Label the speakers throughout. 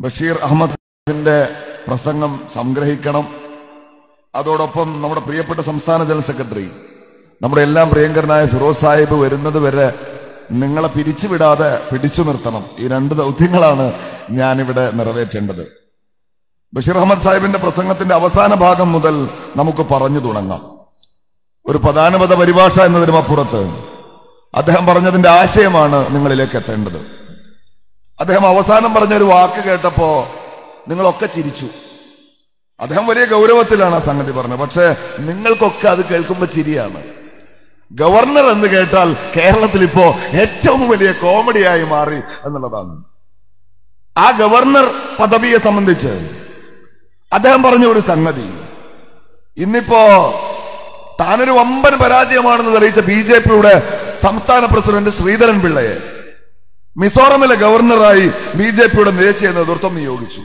Speaker 1: ബഷീർ അഹമ്മദിന്റെ പ്രസംഗം സംഗ്രഹിക്കണം അതോടൊപ്പം നമ്മുടെ പ്രിയപ്പെട്ട സംസ്ഥാന ജനറൽ സെക്രട്ടറി നമ്മുടെ എല്ലാം പ്രിയങ്കരനായ ഫിറോസ് സാഹിബ് വരുന്നത് വരെ നിങ്ങളെ പിരിച്ചുവിടാതെ പിടിച്ചു നിർത്തണം ഈ രണ്ട് ദൗത്യങ്ങളാണ് ഞാനിവിടെ നിറവേറ്റേണ്ടത് ബഷീർ അഹമ്മദ് സാഹിബിന്റെ പ്രസംഗത്തിന്റെ അവസാന ഭാഗം മുതൽ നമുക്ക് പറഞ്ഞു തുടങ്ങാം ഒരു പ്രധാനപത പരിഭാഷ എന്നതിനും അപ്പുറത്ത് അദ്ദേഹം പറഞ്ഞതിന്റെ ആശയമാണ് നിങ്ങളിലേക്ക് എത്തേണ്ടത് അദ്ദേഹം അവസാനം പറഞ്ഞ ഒരു വാക്ക് കേട്ടപ്പോ നിങ്ങളൊക്കെ ചിരിച്ചു അദ്ദേഹം വലിയ ഗൗരവത്തിലാണ് ആ സംഗതി പറഞ്ഞത് പക്ഷെ നിങ്ങൾക്കൊക്കെ അത് കേൾക്കുമ്പോൾ ചിരിയാണ് ഗവർണർ എന്ന് കേട്ടാൽ കേരളത്തിൽ ഇപ്പോ ഏറ്റവും വലിയ കോമഡിയായി മാറി എന്നുള്ളതാണ് ആ ഗവർണർ പദവിയെ സംബന്ധിച്ച് അദ്ദേഹം പറഞ്ഞ ഒരു സംഗതി ഇന്നിപ്പോ താനൊരു വമ്പൻ പരാജയമാണെന്ന് തെളിയിച്ച ബി ജെ പിയുടെ സംസ്ഥാന പ്രസിഡന്റ് ശ്രീധരൻ പിള്ളയെ മിസോറമിലെ ഗവർണറായി ബി ജെ പിയുടെ ദേശീയ നേതൃത്വം നിയോഗിച്ചു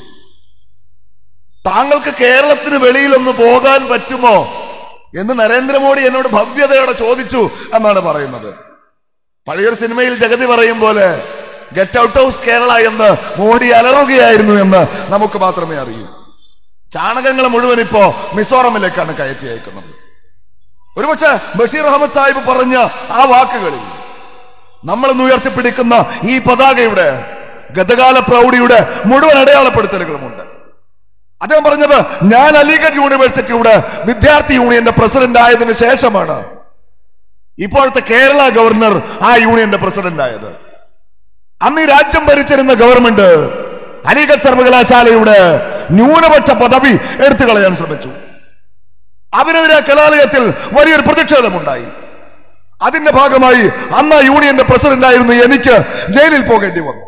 Speaker 1: താങ്കൾക്ക് കേരളത്തിന് വെളിയിലൊന്ന് പോകാൻ പറ്റുമോ എന്ന് നരേന്ദ്രമോദി എന്നോട് ഭവ്യതയോടെ ചോദിച്ചു എന്നാണ് പറയുന്നത് പഴയൊരു സിനിമയിൽ ജഗതി പറയും പോലെ ഗെറ്റ് ഔട്ട് ഹൗസ് കേരള എന്ന് മോഡി അലറുകയായിരുന്നു എന്ന് നമുക്ക് മാത്രമേ അറിയൂ ചാണകങ്ങൾ മുഴുവൻ ഇപ്പോ മിസോറമിലേക്കാണ് കയറ്റി അയക്കുന്നത് ഒരുപക്ഷെ ബഷീർ അഹമ്മദ് സാഹിബ് പറഞ്ഞ ആ വാക്കുകളിൽ നമ്മൾ ഇന്ന് ഉയർത്തിപ്പിടിക്കുന്ന ഈ പതാകയുടെ ഗതകാല പ്രൗഢിയുടെ മുഴുവൻ അടയാളപ്പെടുത്തലുകളുമുണ്ട് അദ്ദേഹം പറഞ്ഞത് ഞാൻ അലിഗഡ് യൂണിവേഴ്സിറ്റിയുടെ വിദ്യാർത്ഥി യൂണിയന്റെ പ്രസിഡന്റ് ആയതിനു ശേഷമാണ് ഇപ്പോഴത്തെ കേരള ഗവർണർ ആ യൂണിയന്റെ പ്രസിഡന്റ് ആയത് അന്ന് ഈ രാജ്യം ഭരിച്ചിരുന്ന ഗവൺമെന്റ് അലിഗഡ് സർവകലാശാലയുടെ ന്യൂനപക്ഷ പദവി എടുത്തു കളയാൻ ശ്രമിച്ചു അതിനെതിരെ കലാലയത്തിൽ വലിയൊരു പ്രതിഷേധമുണ്ടായി അതിന്റെ ഭാഗമായി അന്ന് ആ യൂണിയന്റെ പ്രസിഡന്റ് ആയിരുന്നു എനിക്ക് ജയിലിൽ പോകേണ്ടി വന്നു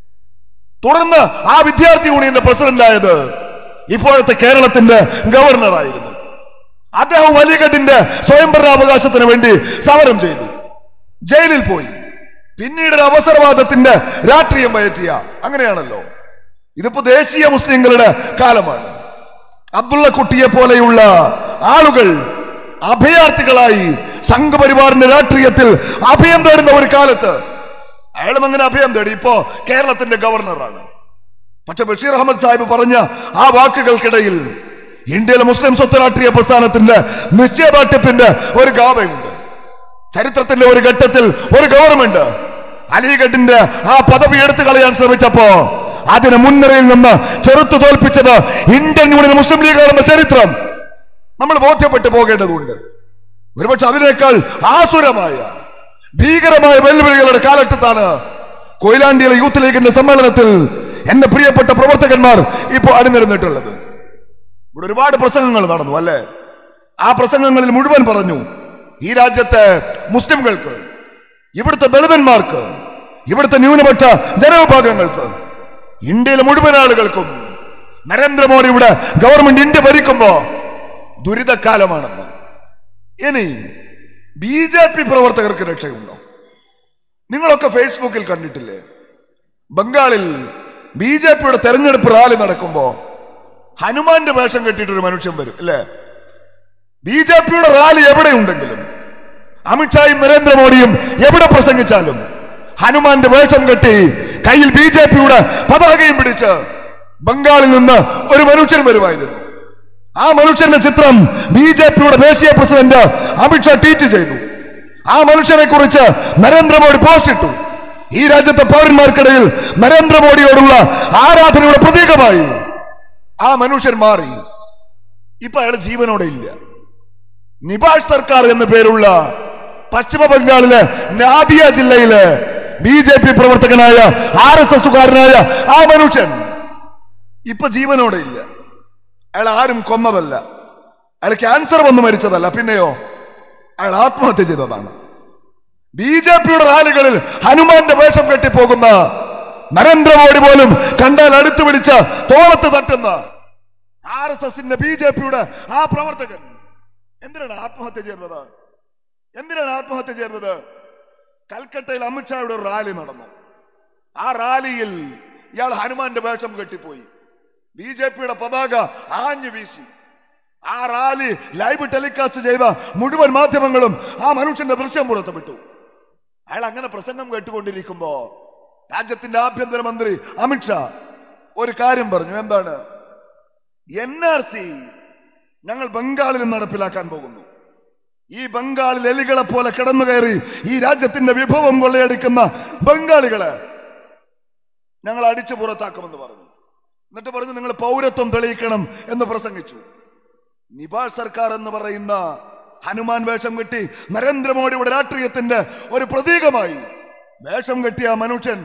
Speaker 1: തുടർന്ന് ആ വിദ്യാർത്ഥി യൂണിയന്റെ പ്രസിഡന്റ് ആയത് ഇപ്പോഴത്തെ കേരളത്തിന്റെ ഗവർണറായിരുന്നു അദ്ദേഹം അലിഗഡിന്റെ സ്വയംഭരണാവകാശത്തിന് വേണ്ടി സമരം ചെയ്തു ജയിലിൽ പോയി പിന്നീട് ഒരു അവസരവാദത്തിന്റെ രാഷ്ട്രീയം പയറ്റിയ അങ്ങനെയാണല്ലോ ഇതിപ്പോ ദേശീയ മുസ്ലിങ്ങളുടെ കാലമാണ് അബ്ദുള്ള കുട്ടിയെ പോലെയുള്ള ആളുകൾ അഭയാർത്ഥികളായി സംഘപരിവാറിന്റെ രാഷ്ട്രീയത്തിൽ അഭയം തേടുന്ന ഒരു കാലത്ത് അയാളും അങ്ങനെ അഭയം തേടി ഇപ്പോ കേരളത്തിന്റെ ഗവർണറാണ് പക്ഷെ ബഷീർ അഹമ്മദ് സാഹിബ് പറഞ്ഞ ആ വാക്കുകൾക്കിടയിൽ ഇന്ത്യയിലെ മുസ്ലിം സ്വത്ത് രാഷ്ട്രീയ പ്രസ്ഥാനത്തിന്റെ നിശ്ചയദാർഢ്യത്തിന്റെ ഒരു ഗാഥയുണ്ട് ചരിത്രത്തിന്റെ ഒരു ഘട്ടത്തിൽ ഒരു ഗവൺമെന്റ് അലിഗഡിന്റെ ആ പദവി എടുത്തു കളയാൻ ശ്രമിച്ചപ്പോ അതിന് മുൻനിരയിൽ നിന്ന് ചെറുത്തു തോൽപ്പിച്ചത് ഇന്ത്യൻ യൂണിയൻ മുസ്ലിം ലീഗാണെന്ന ചരിത്രം നമ്മൾ ബോധ്യപ്പെട്ടു പോകേണ്ടതുണ്ട് ഒരുപക്ഷെ അതിനേക്കാൾ ആസുരമായ ഭീകരമായ വെല്ലുവിളികളുടെ കാലഘട്ടത്താണ് കൊയിലാണ്ടിയിലെ യൂത്ത് ലീഗിന്റെ സമ്മേളനത്തിൽ എന്റെ പ്രിയപ്പെട്ട പ്രവർത്തകന്മാർ ഇപ്പോൾ അണിനിരന്നിട്ടുള്ളത് ഇവിടെ ഒരുപാട് പ്രസംഗങ്ങൾ നടന്നു അല്ലേ ആ പ്രസംഗങ്ങളിൽ മുഴുവൻ പറഞ്ഞു ഈ രാജ്യത്തെ മുസ്ലിംകൾക്ക് ഇവിടുത്തെ ദളിതന്മാർക്ക് ഇവിടുത്തെ ന്യൂനപക്ഷ ജനവിഭാഗങ്ങൾക്ക് ഇന്ത്യയിലെ മുഴുവൻ ആളുകൾക്കും നരേന്ദ്രമോദിയുടെ ഗവൺമെന്റ് ഇന്ത്യ ഭരിക്കുമ്പോ ദുരിതക്കാലമാണെന്ന് ഇനി ബി ജെ പി പ്രവർത്തകർക്ക് രക്ഷയുണ്ടോ നിങ്ങളൊക്കെ ഫേസ്ബുക്കിൽ കണ്ടിട്ടില്ലേ ബംഗാളിൽ ബി ജെ പിയുടെ തെരഞ്ഞെടുപ്പ് റാലി നടക്കുമ്പോ ഹനുമാന്റെ വേഷം കെട്ടിയിട്ടൊരു മനുഷ്യൻ വരും അല്ലേ ബി ജെ പിയുടെ റാലി എവിടെയുണ്ടെങ്കിലും അമിത്ഷായും നരേന്ദ്രമോദിയും എവിടെ പ്രസംഗിച്ചാലും ഹനുമാന്റെ വേഷം കെട്ടി കയ്യിൽ ബി ജെ പിയുടെ പതാകയും പിടിച്ച് ബംഗാളിൽ നിന്ന് ഒരു മനുഷ്യൻ വരുമായിരുന്നു ആ മനുഷ്യന്റെ ചിത്രം ബി ജെ പിയുടെ ദേശീയ പ്രസിഡന്റ് അമിത്ഷാ ട്വീറ്റ് ചെയ്തു ആ മനുഷ്യനെ കുറിച്ച് നരേന്ദ്രമോദി പോസ്റ്റ് ഇട്ടു ഈ രാജ്യത്തെ പൗരന്മാർക്കിടയിൽ നരേന്ദ്രമോദിയോടുള്ള ആരാധനയുടെ പ്രതീകമായി ആ മനുഷ്യൻ മാറി ഇപ്പൊ അയാൾ ജീവനോടെ ഇല്ല നിബാഷ് സർക്കാർ എന്ന പേരുള്ള പശ്ചിമ ബംഗാളിലെ നാദിയ ജില്ലയിലെ ബി ജെ പി പ്രവർത്തകനായ ആർ എസ് എസുകാരനായ ആ മനുഷ്യൻ ഇപ്പൊ ജീവനോടെ ഇല്ല അയാൾ ആരും കൊന്നതല്ല അയാൾ ക്യാൻസർ വന്ന് മരിച്ചതല്ല പിന്നെയോ അയാൾ ആത്മഹത്യ ചെയ്തതാണ് ബി ജെ പിയുടെ റാലികളിൽ ഹനുമാന്റെ വേഷം കെട്ടിപ്പോകുന്ന നരേന്ദ്രമോദി പോലും കണ്ടാൽ അടുത്ത് പിടിച്ച് തോളത്ത് തട്ടുന്ന ആർ എസ് എസിന്റെ ബി ജെ പിയുടെ ആ പ്രവർത്തകൻ എന്തിനാണ് ആത്മഹത്യ ചെയ്യുന്നത് എന്തിനാണ് ആത്മഹത്യ ചെയ്യുന്നത് കൽക്കട്ടയിൽ അമിത്ഷായുടെ ഒരു റാലി നടന്നു ആ റാലിയിൽ ഇയാൾ ഹനുമാന്റെ വേഷം കെട്ടിപ്പോയി ബി ജെ പിയുടെ പതാക ആഞ്ഞു വീശി ആ റാലി ലൈവ് ടെലികാസ്റ്റ് ചെയ്ത മുഴുവൻ മാധ്യമങ്ങളും ആ മനുഷ്യന്റെ ദൃശ്യം പുറത്തുവിട്ടു അയാൾ അങ്ങനെ പ്രസംഗം കേട്ടുകൊണ്ടിരിക്കുമ്പോ രാജ്യത്തിന്റെ ആഭ്യന്തരമന്ത്രി അമിത്ഷാ ഒരു കാര്യം പറഞ്ഞു എന്താണ് എൻ ആർ സി ഞങ്ങൾ ബംഗാളിലും നടപ്പിലാക്കാൻ പോകുന്നു ഈ ബംഗാളിൽ എലികളെ പോലെ കിടന്നു കയറി ഈ രാജ്യത്തിന്റെ വിഭവം കൊള്ളയടിക്കുന്ന ബംഗാളികളെ ഞങ്ങൾ അടിച്ചു പുറത്താക്കുമെന്ന് പറഞ്ഞു എന്നിട്ട് പറഞ്ഞു നിങ്ങൾ പൗരത്വം തെളിയിക്കണം എന്ന് പ്രസംഗിച്ചു നിബാൾ സർക്കാർ എന്ന് പറയുന്ന ഹനുമാൻ വേഷം കെട്ടി നരേന്ദ്രമോദിയുടെ രാഷ്ട്രീയത്തിന്റെ ഒരു പ്രതീകമായി വേഷം കെട്ടിയ ആ മനുഷ്യൻ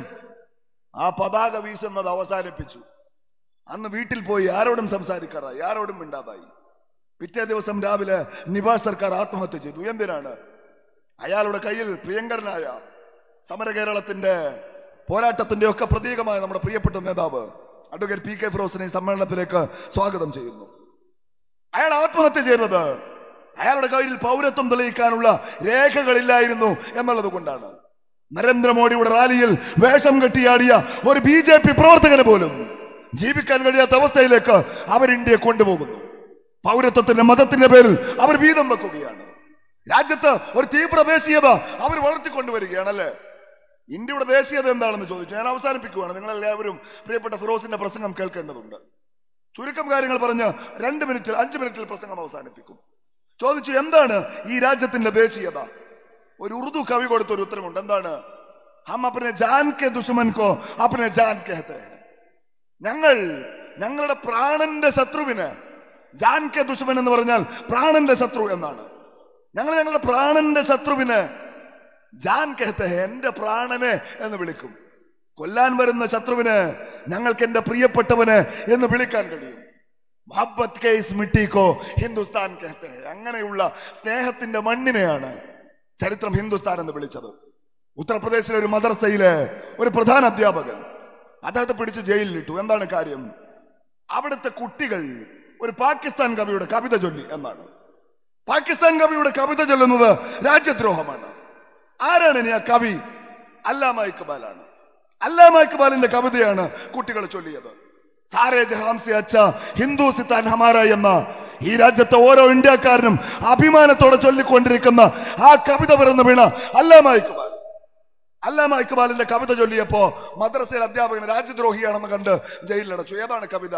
Speaker 1: ആ പതാക വീശുന്നത് അവസാനിപ്പിച്ചു അന്ന് വീട്ടിൽ പോയി ആരോടും സംസാരിക്കാറായി ആരോടും മിണ്ടാതായി പിറ്റേ ദിവസം രാവിലെ നിവാസ് സർക്കാർ ആത്മഹത്യ ചെയ്തു എന്തിനാണ് അയാളുടെ കയ്യിൽ പ്രിയങ്കരനായ സമര കേരളത്തിന്റെ പോരാട്ടത്തിന്റെ ഒക്കെ പ്രതീകമായ നമ്മുടെ പ്രിയപ്പെട്ട നേതാവ് അഡ്വക്കേറ്റ് പി കെ ഫിറോസിനെ ഈ സമ്മേളനത്തിലേക്ക് സ്വാഗതം ചെയ്യുന്നു അയാൾ ആത്മഹത്യ ചെയ്തത് അയാളുടെ കയ്യിൽ പൗരത്വം തെളിയിക്കാനുള്ള രേഖകളില്ലായിരുന്നു എന്നുള്ളത് കൊണ്ടാണ് നരേന്ദ്രമോദിയുടെ റാലിയിൽ വേഷം കെട്ടിയാടിയ ഒരു ബി ജെ പി പ്രവർത്തകന് പോലും ജീവിക്കാൻ കഴിയാത്ത അവസ്ഥയിലേക്ക് അവർ ഇന്ത്യയെ കൊണ്ടുപോകുന്നു പൗരത്വത്തിന്റെ മതത്തിന്റെ പേരിൽ അവർ വീതം വെക്കുകയാണ് രാജ്യത്ത് ഒരു തീവ്ര ദേശീയത അവർ വളർത്തിക്കൊണ്ടുവരികയാണല്ലേ ഇന്ത്യയുടെ ദേശീയത എന്താണെന്ന് ചോദിച്ചു ഞാൻ അവസാനിപ്പിക്കുകയാണ് നിങ്ങൾ എല്ലാവരും പ്രിയപ്പെട്ട ഫിറോസിന്റെ പ്രസംഗം കേൾക്കേണ്ടതുണ്ട് ചുരുക്കം കാര്യങ്ങൾ പറഞ്ഞ് രണ്ട് മിനിറ്റിൽ അഞ്ച് മിനിറ്റിൽ പ്രസംഗം അവസാനിപ്പിക്കും ചോദിച്ചു എന്താണ് ഈ രാജ്യത്തിന്റെ ദേശീയത ഒരു ഉറുദു കവി കൊടുത്ത ഒരു ഉത്തരമുണ്ട് എന്താണ് ഹം അപ്പനെ ജാൻ കെ ദുഷ്മൻ കോ അപ്പനെ ജാൻ കെഹത്തെ ഹൈ. ഞങ്ങൾ ഞങ്ങളുടെ പ്രാണന്റെ ശത്രുവിന് ജാൻ കെ ദുഷ്മൻ എന്ന് പറഞ്ഞാൽ പ്രാണന്റെ ശത്രു എന്നാണ് ഞങ്ങൾ ഞങ്ങളുടെ പ്രാണന്റെ ശത്രുവിന് ജാൻ കെഹത്തെ ഹൈ, എന്റെ പ്രാണനെ എന്ന് വിളിക്കും കൊല്ലാൻ വരുന്ന ശത്രുവിന് ഞങ്ങൾക്ക് എന്റെ പ്രിയപ്പെട്ടവന് എന്ന് വിളിക്കാൻ കഴിയും മഹബത്ത് കേസ് മിട്ടിക്കോ ഹിന്ദുസ്ഥാൻ കെഹത്തെ ഹൈ. അങ്ങനെയുള്ള സ്നേഹത്തിന്റെ മണ്ണിനെയാണ് ചരിത്രം ഹിന്ദുസ്ഥാൻ എന്ന് വിളിച്ചത് ഉത്തർപ്രദേശിലെ ഒരു മദർസയിലെ ഒരു പ്രധാന അധ്യാപകൻ അദ്ദേഹത്തെ പിടിച്ച് ജയിലിലിട്ടു എന്താണ് കാര്യം അവിടുത്തെ കുട്ടികൾ ഒരു പാകിസ്ഥാൻ കവിയുടെ കവിത ചൊല്ലി എന്നാണ് പാകിസ്ഥാൻ കവിയുടെ കവിത ചൊല്ലുന്നത് രാജ്യദ്രോഹമാണ് ആരാണ് ഇനി ആ കവി അല്ലാമ ഇക്ബാലാണ് അല്ലാമ ഇക്ബാലിന്റെ കവിതയാണ് കുട്ടികൾ ചൊല്ലിയത് സാരേ ജഹാം സെ അച്ഛ ഹിന്ദു സിത്താൻ ഹമാര എന്ന ഈ രാജ്യത്തെ ഓരോ ഇന്ത്യക്കാരനും അഭിമാനത്തോടെ ചൊല്ലിക്കൊണ്ടിരിക്കുന്ന ആ കവിത പിറന്നു വീണ അല്ലാമ ഇക്ബാൽ അല്ലാമ ഇക്ബാലിന്റെ കവിത ചൊല്ലിയപ്പോ മദ്രസയിൽ അധ്യാപകൻ രാജ്യദ്രോഹിയാണെന്ന് കണ്ട് ജയിലിലടച്ചു ഏതാണ് കവിത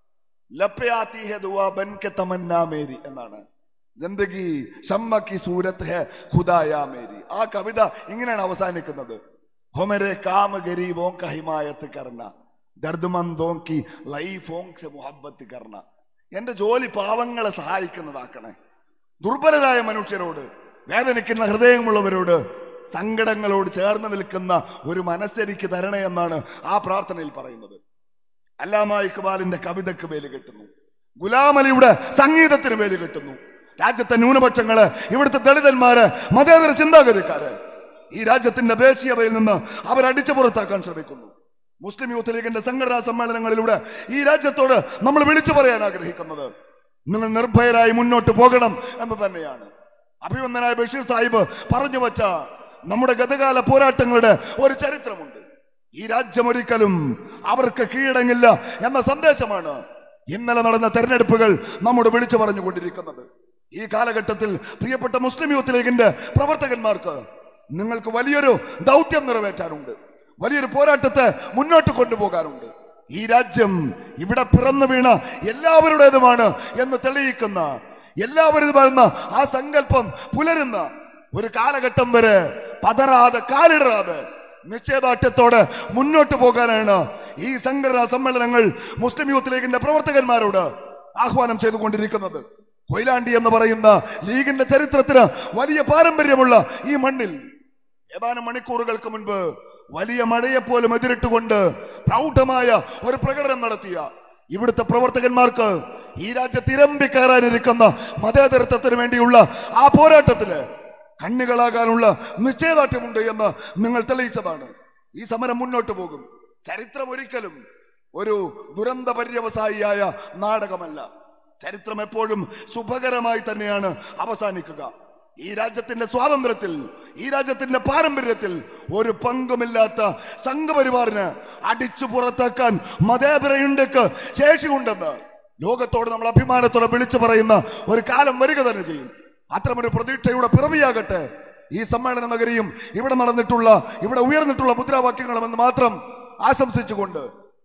Speaker 1: ലപ്പയാത്തി ഹെ ദുആ ബൻ കെ തമന്നാ മേരി എന്നാണ് ജിന്ദഗി ഷമ്മ കി സൂരത്ത് ഹെ ഖുദായാ മേരി ആ കവിത ഇങ്ങനെയാണ് അവസാനിക്കുന്നത് ഹൊമരെ കാമ ഗരീബോं का ഹിമായത്ത് കർണ ദർദ്മന്ദോं की ലൈഫോं से മുഹബ്ബത്ത് കർണ എന്റെ ജോലി പാവങ്ങളെ സഹായിക്കുന്നതാക്കണേ ദുർബലരായ മനുഷ്യരോട് വേദനിക്കുന്ന ഹൃദയമുള്ളവരോട് സങ്കടങ്ങളോട് ചേർന്ന് നിൽക്കുന്ന ഒരു മനസ്സെനിക്ക് തരണേ എന്നാണ് ആ പ്രാർത്ഥനയിൽ പറയുന്നത് അല്ലാമ ഇക്ബാലിന്റെ കവിതയ്ക്ക് വേലി കെട്ടുന്നു ഗുലാം അലിയുടെ സംഗീതത്തിന് വേലി കെട്ടുന്നു രാജ്യത്തെ ന്യൂനപക്ഷങ്ങള് ഇവിടുത്തെ ദളിതന്മാര് മതേതര ചിന്താഗതിക്കാര് ഈ രാജ്യത്തിന്റെ ദേശീയതയിൽ നിന്ന് അവർ അടിച്ചു പുറത്താക്കാൻ ശ്രമിക്കുന്നു മുസ്ലിം യൂത്ത് ലീഗിന്റെ സംഘടനാ സമ്മേളനങ്ങളിലൂടെ ഈ രാജ്യത്തോട് നമ്മൾ വിളിച്ചു പറയാൻ ആഗ്രഹിക്കുന്നത് നിങ്ങൾ നിർഭയരായി മുന്നോട്ട് പോകണം എന്ന് തന്നെയാണ് അഭിവന്ദനായ ബഷീർ സാഹിബ് പറഞ്ഞു വച്ച നമ്മുടെ ഗതകാല പോരാട്ടങ്ങളുടെ ഒരു ചരിത്രമുണ്ട് ഈ രാജ്യം ഒരിക്കലും അവർക്ക് കീഴടങ്ങില്ല എന്ന സന്ദേശമാണ് ഇന്നലെ നടന്ന തെരഞ്ഞെടുപ്പുകൾ നമ്മോട് വിളിച്ചു പറഞ്ഞുകൊണ്ടിരിക്കുന്നത് ഈ കാലഘട്ടത്തിൽ പ്രിയപ്പെട്ട മുസ്ലിം യൂത്ത് ലീഗിന്റെ പ്രവർത്തകന്മാർക്ക് നിങ്ങൾക്ക് വലിയൊരു ദൗത്യം നിറവേറ്റാനുണ്ട് വലിയൊരു പോരാട്ടത്തെ മുന്നോട്ട് കൊണ്ടുപോകാനുണ്ട് ഈ രാജ്യം ഇവിടെ പിറന്നു വീണ എല്ലാവരുടേതുമാണ് എന്ന് തെളിയിക്കുന്ന എല്ലാവരുമായിരുന്ന ആ സങ്കല്പം പുലരുന്ന ഒരു കാലഘട്ടം വരെ പതറാതെ കാലിടറാതെ നിശ്ചയദാർഢ്യത്തോടെ മുന്നോട്ട് പോകാനാണ് ഈ സംഘടനാ സമ്മേളനങ്ങൾ മുസ്ലിം യൂത്ത് ലീഗിന്റെ പ്രവർത്തകന്മാരോട് ആഹ്വാനം ചെയ്തുകൊണ്ടിരിക്കുന്നത് കൊയിലാണ്ടി എന്ന് പറയുന്ന ലീഗിന്റെ ചരിത്രത്തിന് വലിയ പാരമ്പര്യമുള്ള ഈ മണ്ണിൽ ഏതാനും മണിക്കൂറുകൾക്ക് മുൻപ് വലിയ മഴയെ പോലും എതിരിട്ടുകൊണ്ട് പ്രൗഢമായ ഒരു പ്രകടനം നടത്തിയ ഇവിടുത്തെ പ്രവർത്തകന്മാർക്ക് ഈ രാജ്യത്ത് ഇരമ്പി കയറാനിരിക്കുന്ന മതേതരത്വത്തിന് വേണ്ടിയുള്ള ആ പോരാട്ടത്തില് കണ്ണുകളാകാനുള്ള നിശ്ചയദാർഢ്യമുണ്ട് എന്ന് നിങ്ങൾ തെളിയിച്ചതാണ് ഈ സമരം മുന്നോട്ട് പോകും ചരിത്രം ഒരിക്കലും ഒരു ദുരന്ത പര്യവസായിയായ നാടകമല്ല ചരിത്രം എപ്പോഴും ശുഭകരമായി തന്നെയാണ് അവസാനിക്കുക ഈ രാജ്യത്തിന്റെ സ്വാതന്ത്ര്യത്തിൽ ഈ രാജ്യത്തിന്റെ പാരമ്പര്യത്തിൽ ഒരു പങ്കുമില്ലാത്ത സംഘപരിവാറിന് അടിച്ചു പുറത്താക്കാൻ മതേതര ഇന്ത്യക്ക് ശേഷിയുണ്ടെന്ന് ലോകത്തോട് നമ്മൾ അഭിമാനത്തോടെ വിളിച്ചു പറയുന്ന ഒരു കാലം വരിക തന്നെ ചെയ്യും അത്തരമൊരു പ്രതീക്ഷയുടെ പിറവിയാകട്ടെ ഈ സമ്മേളന നഗരിയും ഇവിടെ നടന്നിട്ടുള്ള ഇവിടെ ഉയർന്നിട്ടുള്ള മുദ്രാവാക്യങ്ങളും എന്ന് മാത്രം ആശംസിച്ചുകൊണ്ട്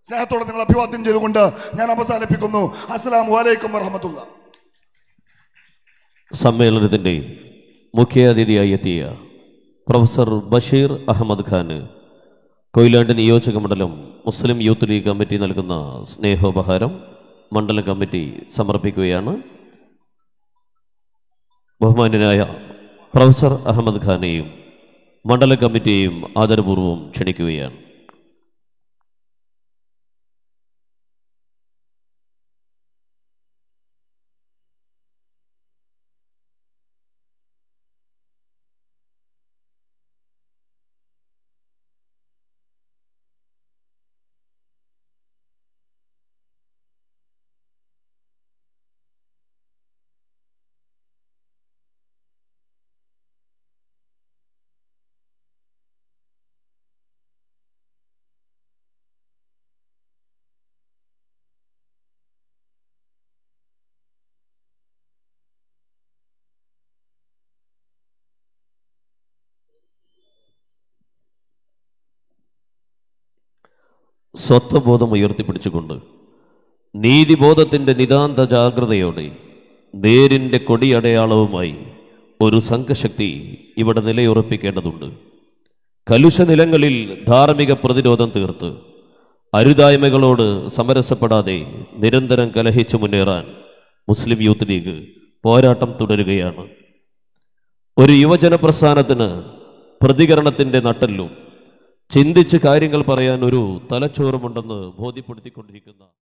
Speaker 1: സ്നേഹത്തോടെ നിങ്ങൾ അഭിവാദ്യം ചെയ്തുകൊണ്ട് ഞാൻ അവസാനിപ്പിക്കുന്നു അസ്സലാം വലൈക്കും വറഹമത്തുള്ള
Speaker 2: സമ്മേളനത്തിന്റെ മുഖ്യാതിഥിയായി എത്തിയ പ്രൊഫസർ ബഷീർ അഹമ്മദ് ഖാന് കൊയിലാണ്ട് നിയോജക മണ്ഡലം മുസ്ലിം യൂത്ത് ലീഗ് കമ്മിറ്റി നൽകുന്ന സ്നേഹോപഹാരം മണ്ഡലം കമ്മിറ്റി സമർപ്പിക്കുകയാണ് ബഹുമാന്യനായ പ്രൊഫസർ അഹമ്മദ് ഖാനെയും മണ്ഡലം കമ്മിറ്റിയെയും ആദരപൂർവ്വം ക്ഷണിക്കുകയാണ് സ്വത്വബോധം ഉയർത്തിപ്പിടിച്ചുകൊണ്ട് നീതിബോധത്തിന്റെ നിതാന്ത ജാഗ്രതയോടെ നേരിന്റെ കൊടിയടയാളവുമായി ഒരു സംഘശക്തി ഇവിടെ നിലയുറപ്പിക്കേണ്ടതുണ്ട് കലുഷ നിലങ്ങളിൽ ധാർമ്മിക പ്രതിരോധം തീർത്ത് അരുതായ്മകളോട് സമരസപ്പെടാതെ നിരന്തരം കലഹിച്ചു മുന്നേറാൻ മുസ്ലിം യൂത്ത് ലീഗ് പോരാട്ടം തുടരുകയാണ് ഒരു യുവജന പ്രസ്ഥാനത്തിന് പ്രതികരണത്തിന്റെ നട്ടല്ലും ചിന്തിച്ച് കാര്യങ്ങൾ പറയാൻ ഒരു തലച്ചോറുമുണ്ടെന്ന് ബോധ്യപ്പെടുത്തിക്കൊണ്ടിരിക്കുന്ന